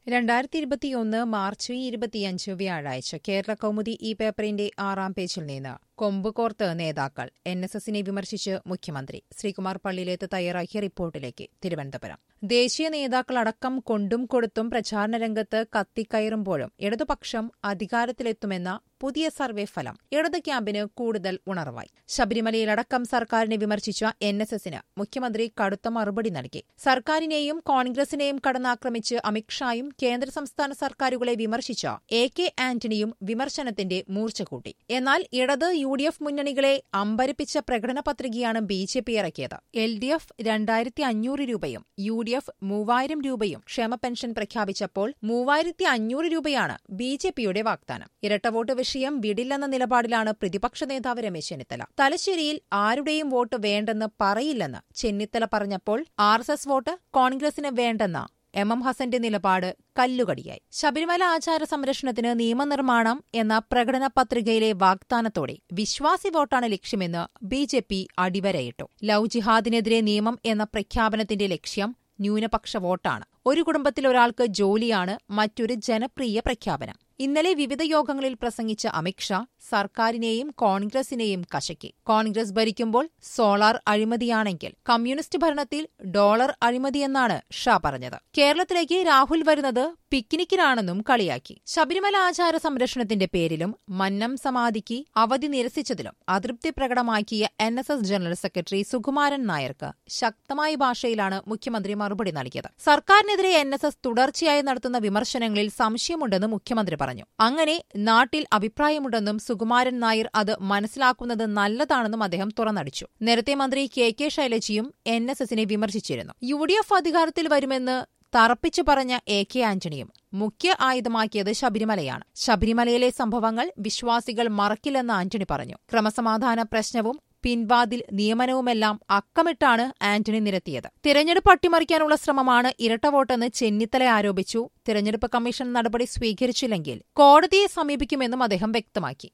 രണ്ടായിരത്തി ഇരുപത്തിയൊന്ന് മാർച്ച് ഇരുപത്തിയഞ്ച് വ്യാഴാഴ്ച കേരള കൗമുദി ഈ പേപ്പറിന്റെ ആറാം പേജിൽ നിന്ന് കൊമ്പ് കോർത്ത് നേതാക്കൾ എൻ എസ് എസിനെ വിമർശിച്ച് മുഖ്യമന്ത്രി ശ്രീകുമാർ പള്ളിയിലേത്ത് തയ്യാറാക്കിയ റിപ്പോർട്ടിലേക്ക് തിരുവനന്തപുരം ദേശീയ നേതാക്കളടക്കം കൊണ്ടും കൊടുത്തും പ്രചാരണ രംഗത്ത് കത്തിക്കയറുമ്പോഴും ഇടതുപക്ഷം അധികാരത്തിലെത്തുമെന്ന പുതിയ സർവേ ഫലം ഇടത് ക്യാമ്പിന് കൂടുതൽ ഉണർവായി ശബരിമലയിലടക്കം സർക്കാരിനെ വിമർശിച്ച എൻ എസ് എസിന് മുഖ്യമന്ത്രി കടുത്ത മറുപടി നൽകി സർക്കാരിനെയും കോൺഗ്രസിനെയും കടന്നാക്രമിച്ച് അമിത്ഷായും കേന്ദ്ര സംസ്ഥാന സർക്കാരുകളെ വിമർശിച്ച എ കെ ആന്റണിയും വിമർശനത്തിന്റെ മൂർച്ച കൂട്ടി എന്നാൽ ഇടത് യു ഡി എഫ് മുന്നണികളെ അമ്പരിപ്പിച്ച പ്രകടന പത്രികയാണ് ബി ജെ പി ഇറക്കിയത് എൽ ഡി എഫ് രണ്ടായിരത്തി അഞ്ഞൂറ് രൂപയും യു ഡി എഫ് മൂവായിരം രൂപയും ക്ഷേമ പെൻഷൻ പ്രഖ്യാപിച്ചപ്പോൾ മൂവായിരത്തി അഞ്ഞൂറ് രൂപയാണ് ബി ജെ പിയുടെ വാഗ്ദാനം ഇരട്ട വോട്ട് വിഷയം വിടില്ലെന്ന നിലപാടിലാണ് പ്രതിപക്ഷ നേതാവ് രമേശ് ചെന്നിത്തല തലശ്ശേരിയിൽ ആരുടെയും വോട്ട് വേണ്ടെന്ന് പറയില്ലെന്ന് ചെന്നിത്തല പറഞ്ഞപ്പോൾ ആർ എസ് എസ് വോട്ട് കോൺഗ്രസിന് വേണ്ടെന്ന എം എം ഹസന്റെ നിലപാട് കല്ലുകടിയായി ശബരിമല ആചാര സംരക്ഷണത്തിന് നിയമനിർമ്മാണം എന്ന പ്രകടന പത്രികയിലെ വാഗ്ദാനത്തോടെ വിശ്വാസി വോട്ടാണ് ലക്ഷ്യമെന്ന് ബി ജെ പി അടിവരയിട്ടു ലവ് ജിഹാദിനെതിരെ നിയമം എന്ന പ്രഖ്യാപനത്തിന്റെ ലക്ഷ്യം ന്യൂനപക്ഷ വോട്ടാണ് ഒരു കുടുംബത്തിൽ ഒരാൾക്ക് ജോലിയാണ് മറ്റൊരു ജനപ്രിയ പ്രഖ്യാപനം ഇന്നലെ വിവിധ യോഗങ്ങളിൽ പ്രസംഗിച്ച അമിത്ഷാ സർക്കാരിനെയും കോൺഗ്രസിനെയും കശക്കി കോൺഗ്രസ് ഭരിക്കുമ്പോൾ സോളാർ അഴിമതിയാണെങ്കിൽ കമ്മ്യൂണിസ്റ്റ് ഭരണത്തിൽ ഡോളർ അഴിമതിയെന്നാണ് ഷാ പറഞ്ഞത് കേരളത്തിലേക്ക് രാഹുൽ വരുന്നത് പിക്നിക്കിനാണെന്നും കളിയാക്കി ശബരിമല ആചാര സംരക്ഷണത്തിന്റെ പേരിലും മന്നം സമാധിക്ക് അവധി നിരസിച്ചതിലും അതൃപ്തി പ്രകടമാക്കിയ N S S general secretary Sukumaran നായർക്ക് ശക്തമായ ഭാഷയിലാണ് മുഖ്യമന്ത്രി മറുപടി നൽകിയത് സർക്കാരിനെതിരെ എൻ എസ് എസ് തുടർച്ചയായി നടത്തുന്ന വിമർശനങ്ങളിൽ സംശയമുണ്ടെന്ന് മുഖ്യമന്ത്രി പറഞ്ഞു അങ്ങനെ നാട്ടിൽ അഭിപ്രായമുണ്ടെന്നും സുകുമാരൻ നായർ അത് മനസ്സിലാക്കുന്നത് നല്ലതാണെന്നും അദ്ദേഹം തുറന്നടിച്ചു നേരത്തെ മന്ത്രി കെ കെ ശൈലജയും എൻ എസ് എസിനെ വിമർശിച്ചിരുന്നു യു ഡി എഫ് അധികാരത്തിൽ വരുമെന്ന് തറപ്പിച്ചു പറഞ്ഞ എ കെ ആന്റണിയും മുഖ്യ ആയുധമാക്കിയത് ശബരിമലയാണ് ശബരിമലയിലെ സംഭവങ്ങൾ വിശ്വാസികൾ മറക്കില്ലെന്ന് ആന്റണി പറഞ്ഞു ക്രമസമാധാന പ്രശ്നവും പിൻവാതിൽ നിയമനവുമെല്ലാം അക്കമിട്ടാണ് ആന്റണി നിരത്തിയത് തിരഞ്ഞെടുപ്പ് അട്ടിമറിക്കാനുള്ള ശ്രമമാണ് ഇരട്ടവോട്ടെന്ന് ചെന്നിത്തല ആരോപിച്ചു തിരഞ്ഞെടുപ്പ് കമ്മീഷൻ നടപടി സ്വീകരിച്ചില്ലെങ്കിൽ കോടതിയെ സമീപിക്കുമെന്നും അദ്ദേഹം വ്യക്തമാക്കി